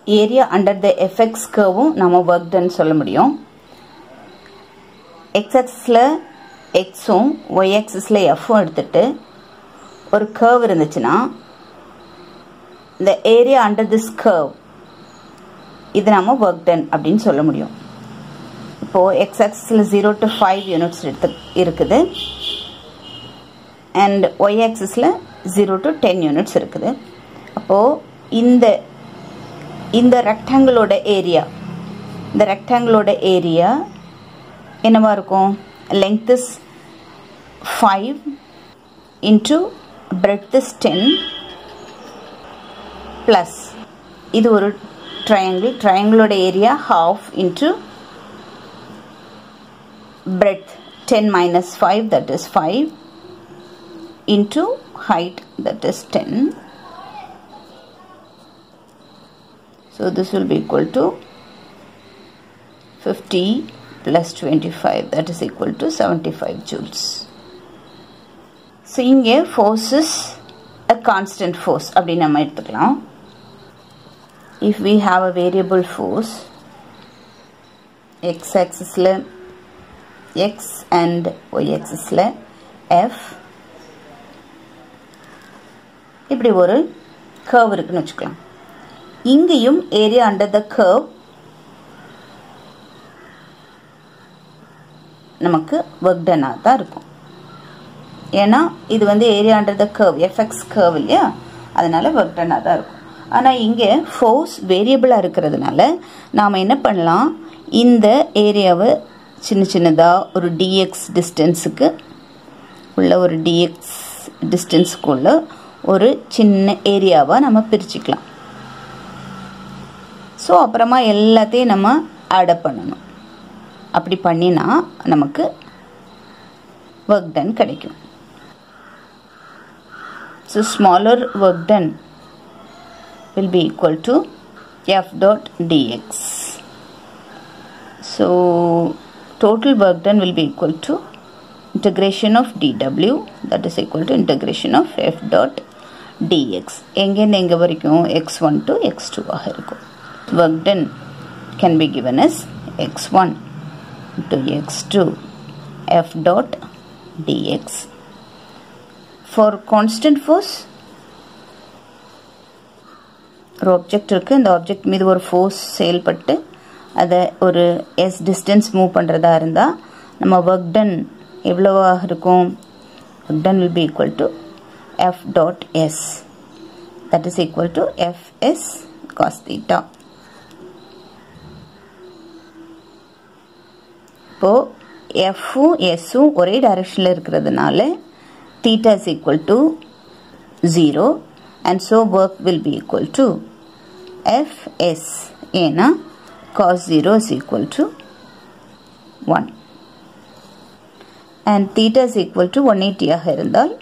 area under the f x கர்வும் நம்ம work ton சொல்ல முடியும் எக்ஸ் ஆக்சிஸில் எக்ஸும் ஒய் ஆக்சிஸில் எஃப்பும் எடுத்துட்டு ஒரு கர்வ் இருந்துச்சுன்னா இந்த ஏரியா அண்டர் திஸ் கர்வ் இது நம்ம ஒர்க் டன் அப்படின்னு சொல்ல முடியும் இப்போது எக்ஸ் ஆக்சிஸில் ஜீரோ டு ஃபைவ் யூனிட்ஸ் எடுத்து இருக்குது அண்ட் ஒய் ஆக்சிஸில் ஜீரோ டு டென் யூனிட்ஸ் இருக்குது அப்போது இந்த இந்த ரெக்டாங்கிளோட ஏரியா இந்த ரெக்டாங்கிளோட ஏரியா என்னவா இருக்கும் length is five into breadth is ten plus இது ஒரு ட்ரையாங்கிள் ட்ரையாங்கிளோட area half into breadth 10 minus 5 that is 5 into height that is 10 so this will be equal to 50 plus 25 that is equal to 75 joules so இங்கே force is a constant force அப்படி நம்ம எடுத்துக்கலாம் if we have a variable force x axisல x and y axisல f இப்படி ஒரு curve இருக்குன்னு வச்சுக்கலாம் இங்கேயும் area under the curve நமக்கு ஒர்க் டனாக தான் இருக்கும் ஏன்னா இது வந்து area under the curve f x curve இல்லையா அதனால ஒர்க் டனாக தான் இருக்கும் ஆனால் இங்கே ஃபோர்ஸ் வேரியபிளாக இருக்கிறதுனால நாம் என்ன பண்ணலாம் இந்த ஏரியாவை சின்ன சின்னதாக ஒரு டிஎக்ஸ் டிஸ்டன்ஸுக்கு உள்ள ஒரு டிஎக்ஸ் டிஸ்டன்ஸுக்குள்ள ஒரு சின்ன ஏரியாவாக நம்ம பிரிச்சுக்கலாம் ஸோ அப்புறமா எல்லாத்தையும் நம்ம ஆடப் பண்ணணும் அப்படி பண்ணினா நமக்கு ஒர்க் டன் கிடைக்கும் so smaller work done will be equal to f dot d x so total work done will be equal to integration of dw that is equal to integration of f dot dx எங்கேருந்து எங்கே வரைக்கும் x1 to x2 ஆக இருக்கும் work done can be given as x1 to x2 f dot dx for constant force ஒரு object இருக்குது இந்த object மீது ஒரு ஃபோர்ஸ் செயல்பட்டு அதை ஒரு எஸ் டிஸ்டன்ஸ் மூவ் பண்ணுறதா இருந்தால் நம்ம ஒர்க் டன் எவ்வளோவாக இருக்கும் work done will be equal to f dot s that is equal to f s cos theta இப்போது எஃப்பும் எஸ்ஸும் ஒரே டைரக்ஷனில் இருக்கிறதுனால theta is equal to zero and so work will be equal to f s ஏன்னா cos 0 is equal to 1 and theta is equal to 180 ஆக இருந்தால்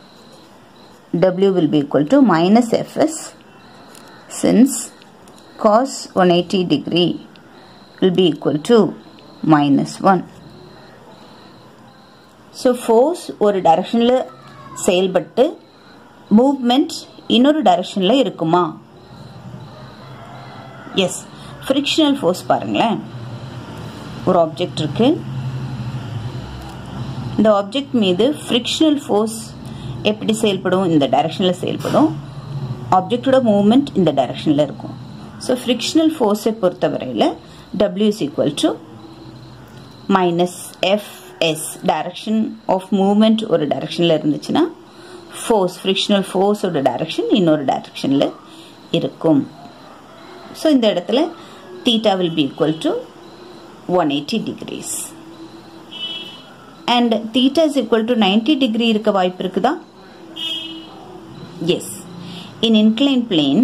w will be equal to minus fs since cos 180 degree will be equal to minus 1 so force ஒரு டைரக்ஷனில் செயல்பட்டு movement இன்னொரு டைரக்ஷனில் இருக்குமா S frictional force பாருங்களேன் ஒரு ஆப்ஜெக்ட் இருக்கு இந்த ஆப்ஜெக்ட் மீது ஃப்ரிக்ஷனல் ஃபோர்ஸ் எப்படி செயல்படும் இந்த டைரக்ஷனில் செயல்படும் ஆப்ஜெக்டோட மூவ்மெண்ட் இந்த டைரக்ஷனில் இருக்கும் ஸோ ஃப்ரிக்ஷனல் ஃபோர்ஸை பொறுத்தவரையில் W is equal to minus f s direction of movement ஒரு டைரக்ஷனில் இருந்துச்சுன்னா ஃபோர்ஸ் ஃப்ரிக்ஷனல் ஃபோர்ஸோட டைரக்ஷன் இன்னொரு டைரக்ஷனில் இருக்கும் ஸோ இந்த இடத்துல theta will be equal to 180 degrees and theta is equal to 90 degree இருக்க வாய்ப்பு இருக்குதா yes in inclined plane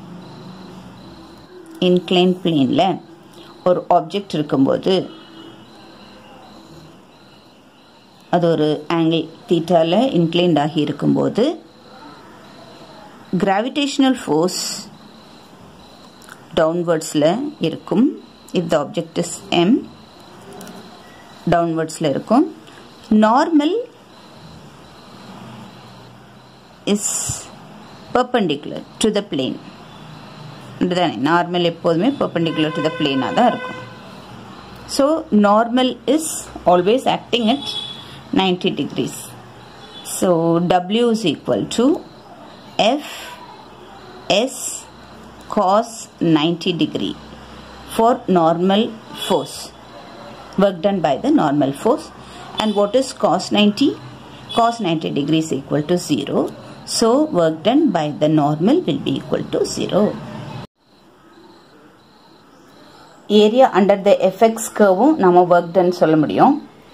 inclined planeல ஒரு ஆப்ஜெக்ட் இருக்கும்போது அது ஒரு ஆங்கிள் தீட்டால இன்க்ளைன்ட் ஆகி இருக்கும்போது கிராவிடேஷனல் ஃபோர்ஸ் டவுன்வர்ட்ஸில் இருக்கும் if the object is M டவுன்வர்ட்ஸில் இருக்கும் normal is perpendicular to the plane தானே நார்மல் எப்போதுமே perpendicular to the plane தான் இருக்கும் so normal is always acting at ninety degrees so W is equal to f s cos 90 degree for normal force work done by the normal force and what is cos 90 cos 90 degree is equal to 0 so work done by the normal will be equal to 0 area under the fx curve நம்ம work done சொல்ல முடியும்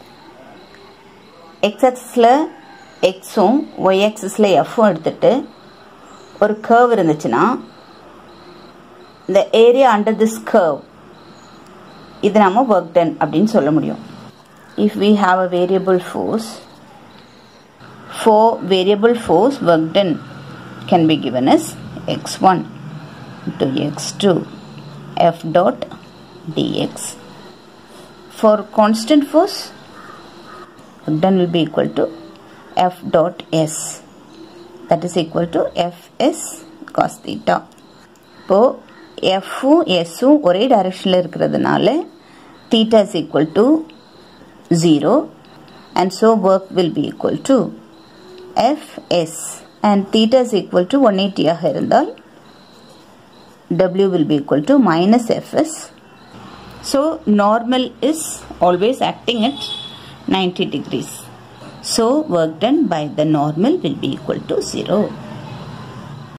x axisல xும் y axisல fும் எடுத்துட்டு ஒரு curve இருந்துச்சுன்னா the area under this curve இது நம்ம work done அப்படின்னு சொல்ல முடியும் if we have a variable force for variable force work done can be given as x1 to x2 f dot dx for constant force work done will be equal to f dot s that is equal to fs cos theta இப்போ எஃப்பும் எஸ்ஸும் ஒரே டைரக்ஷனில் இருக்கிறதுனால theta is equal to zero and so work will be equal to f s and theta is equal to one எயிட்டியாக இருந்தால் W will be equal to minus f s so normal is always acting at ninety degrees so work done by the normal will be equal to zero